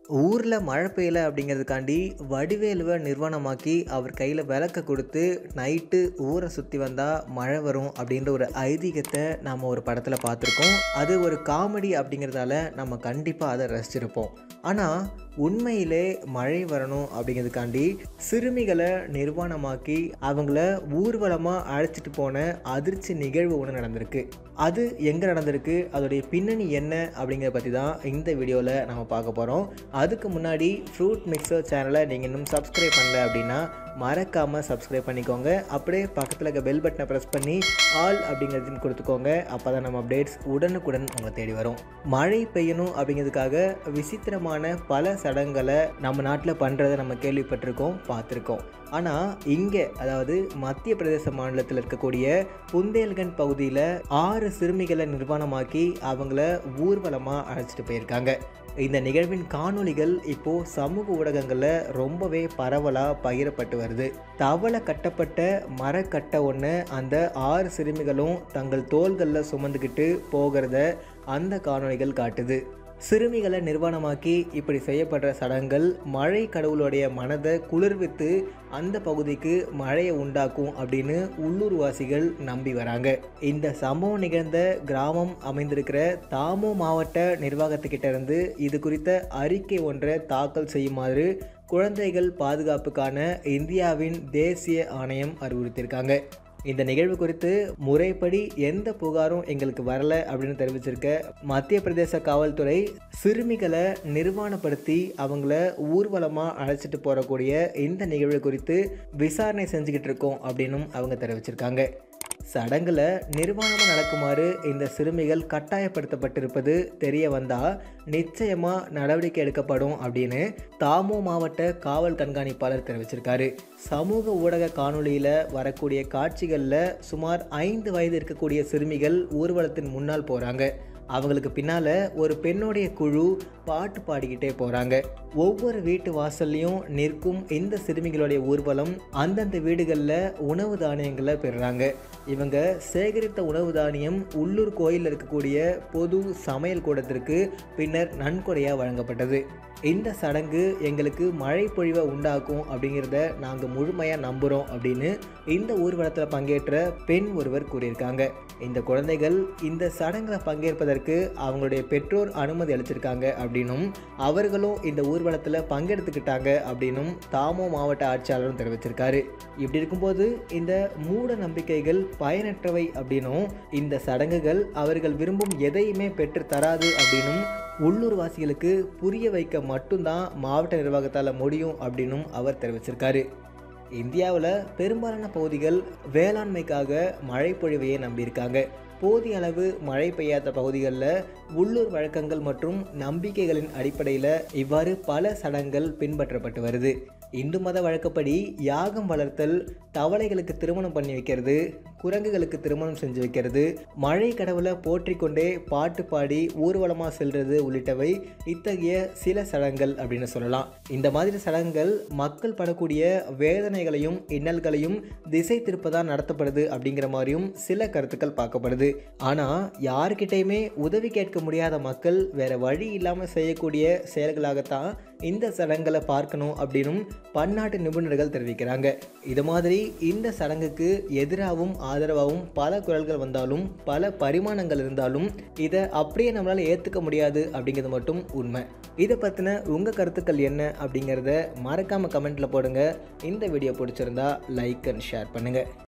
ஊரில் மழை பெய்யல அப்படிங்கிறதுக்காண்டி வடிவேலுவை நிர்வாணமாக்கி அவர் கையில் விளக்க கொடுத்து நைட்டு ஊரை சுற்றி வந்தால் மழை வரும் அப்படின்ற ஒரு ஐதீகத்தை நாம் ஒரு படத்தில் பார்த்துருக்கோம் அது ஒரு காமெடி அப்படிங்கிறதால நம்ம கண்டிப்பாக அதை ரசிச்சிருப்போம் ஆனால் உண்மையிலே மழை வரணும் அப்படிங்கிறதுக்காண்டி சிறுமிகளை நிர்வாணமாக்கி அவங்கள ஊர்வலமாக அழைச்சிட்டு போன அதிர்ச்சி நிகழ்வு ஒன்று நடந்திருக்கு அது எங்கே நடந்திருக்கு அதோடைய பின்னணி என்ன அப்படிங்கிறத பற்றி தான் இந்த வீடியோவில் நம்ம பார்க்க போகிறோம் அதுக்கு முன்னாடி ஃப்ரூட் மிக்சர் சேனலை நீங்கள் இன்னும் சப்ஸ்கிரைப் பண்ணல அப்படின்னா மறக்காமல் சப்ஸ்கிரைப் பண்ணிக்கோங்க அப்படியே பக்கத்தில் இருக்க பெல் பட்டனை ப்ரெஸ் பண்ணி ஆல் அப்படிங்கிறதையும் கொடுத்துக்கோங்க அப்போ தான் நம்ம அப்டேட்ஸ் உடனுக்குடன் உங்களை தேடி வரும் மழை பெய்யணும் அப்படிங்கிறதுக்காக விசித்திரமான பல சடங்குகளை நம்ம நாட்டில் பண்ணுறதை நம்ம கேள்விப்பட்டிருக்கோம் பார்த்துருக்கோம் ஆனால் இங்கே அதாவது மத்திய பிரதேச மாநிலத்தில் இருக்கக்கூடிய புந்தேல்கண்ட் பகுதியில் ஆறு சிறுமிகளை நிர்வாணமாக்கி அவங்கள ஊர்வலமாக அழைச்சிட்டு போயிருக்காங்க இந்த நிகழ்வின் காணொளிகள் இப்போ சமூக ஊடகங்களில் ரொம்பவே பரவலாக பகிரப்பட்டு வருது தவளை கட்டப்பட்ட மரக்கட்டை ஒன்று அந்த ஆறு சிறுமிகளும் தங்கள் தோள்களில் சுமந்துக்கிட்டு போகிறத அந்த காணொளிகள் காட்டுது சிறுமிகளை நிர்வாணமாக்கி இப்படி செய்யப்படுற சடங்குகள் மழை கடவுளுடைய மனதை குளிர்வித்து அந்த பகுதிக்கு மழையை உண்டாக்கும் அப்படின்னு உள்ளூர்வாசிகள் நம்பி வராங்க இந்த சம்பவம் நிகழ்ந்த கிராமம் அமைந்திருக்கிற தாமோ மாவட்ட நிர்வாகத்துக்கிட்ட இருந்து இது குறித்த அறிக்கை ஒன்றை தாக்கல் செய்யுமாறு குழந்தைகள் பாதுகாப்புக்கான இந்தியாவின் தேசிய ஆணையம் அறிவுறுத்தியிருக்காங்க இந்த நிகழ்வு குறித்து முறைப்படி எந்த புகாரும் எங்களுக்கு வரல அப்படின்னு தெரிவிச்சிருக்க மத்திய பிரதேச காவல்துறை சிறுமிகளை நிர்வாணப்படுத்தி அவங்கள ஊர்வலமாக அழைச்சிட்டு போகக்கூடிய இந்த நிகழ்வு குறித்து விசாரணை செஞ்சுக்கிட்டு இருக்கோம் அப்படின்னும் அவங்க தெரிவிச்சிருக்காங்க சடங்குல நிர்வாணமாக நடக்குமாறு இந்த சிறுமிகள் கட்டாயப்படுத்தப்பட்டிருப்பது தெரிய வந்தால் நிச்சயமாக நடவடிக்கை எடுக்கப்படும் அப்படின்னு தாமோ மாவட்ட காவல் கண்காணிப்பாளர் தெரிவிச்சிருக்காரு சமூக ஊடக காணொளியில் வரக்கூடிய காட்சிகளில் சுமார் ஐந்து வயது இருக்கக்கூடிய சிறுமிகள் ஊர்வலத்தின் முன்னால் போகிறாங்க அவங்களுக்கு பின்னால் ஒரு பெண்ணுடைய குழு பாட்டு பாடிக்கிட்டே போகிறாங்க ஒவ்வொரு வீட்டு வாசல்லையும் நிற்கும் இந்த சிறுமிகளுடைய ஊர்வலம் அந்தந்த வீடுகளில் உணவு தானியங்களை பெறுறாங்க இவங்க சேகரித்த உணவு தானியம் உள்ளூர் கோயிலில் இருக்கக்கூடிய பொது சமையல் கூடத்திற்கு பின்னர் நன்கொடையாக வழங்கப்பட்டது இந்த சடங்கு எங்களுக்கு மழை பொழிவை உண்டாக்கும் அப்படிங்கிறத நாங்கள் முழுமையாக நம்புகிறோம் அப்படின்னு இந்த ஊர்வலத்தில் பங்கேற்ற பெண் ஒருவர் கூறியிருக்காங்க இந்த குழந்தைகள் இந்த சடங்கில் பங்கேற்பதற்கு அவங்களுடைய பெற்றோர் அனுமதி அளிச்சிருக்காங்க அப்படின்னும் அவர்களும் இந்த ஊர்வலத்தில் பங்கெடுத்துக்கிட்டாங்க அப்படின்னும் தாமோ மாவட்ட ஆட்சியாளரும் தெரிவிச்சிருக்காரு இப்படி இருக்கும்போது இந்த மூட நம்பிக்கைகள் பயனற்றவை அப்படின்னும் இந்த சடங்குகள் அவர்கள் விரும்பும் எதையுமே பெற்று தராது அப்படின்னும் உள்ளூர்வாசிகளுக்கு புரிய வைக்க மட்டும்தான் மாவட்ட நிர்வாகத்தால் முடியும் அப்படின்னும் அவர் தெரிவிச்சிருக்காரு இந்தியாவில் பெரும்பாலான பகுதிகள் வேளாண்மைக்காக மழை பொழிவையே நம்பியிருக்காங்க போதிய அளவு மழை பெய்யாத பகுதிகளில் உள்ளூர் வழக்கங்கள் மற்றும் நம்பிக்கைகளின் அடிப்படையில் இவ்வாறு பல சடங்குகள் பின்பற்றப்பட்டு வருது இந்து மத வழக்கப்படி யாகம் வளர்த்தல் தவளைகளுக்கு திருமணம் பண்ணி வைக்கிறது குரங்குகளுக்கு திருமணம் செஞ்சு வைக்கிறது மழை கடவுளை போற்றி கொண்டே பாட்டு பாடி ஊர்வலமாக செல்றது உள்ளிட்டவை இத்தகைய சில சடங்குகள் அப்படின்னு சொல்லலாம் இந்த மாதிரி சடங்குகள் மக்கள் படக்கூடிய வேதனைகளையும் இன்னல்களையும் திசை திருப்பதாக நடத்தப்படுது அப்படிங்கிற மாதிரியும் சில கருத்துக்கள் பார்க்கப்படுது ஆனால் யாருக்கிட்டையுமே உதவி கேட்க முடியாத மக்கள் வேற வழி இல்லாமல் செய்யக்கூடிய செயல்களாகத்தான் இந்த சடங்குகளை பார்க்கணும் அப்படின்னும் பன்னாட்டு நிபுணர்கள் தெரிவிக்கிறாங்க இது மாதிரி இந்த சடங்குக்கு எதிராகவும் ஆதரவாகவும் பல குரல்கள் வந்தாலும் பல பரிமாணங்கள் இருந்தாலும் இதை அப்படியே நம்மளால் ஏற்றுக்க முடியாது அப்படிங்கிறது மட்டும் உண்மை இதை பற்றின உங்கள் கருத்துக்கள் என்ன அப்படிங்கிறத மறக்காமல் கமெண்ட்டில் போடுங்க இந்த வீடியோ பிடிச்சிருந்தா லைக் அண்ட் ஷேர் பண்ணுங்கள்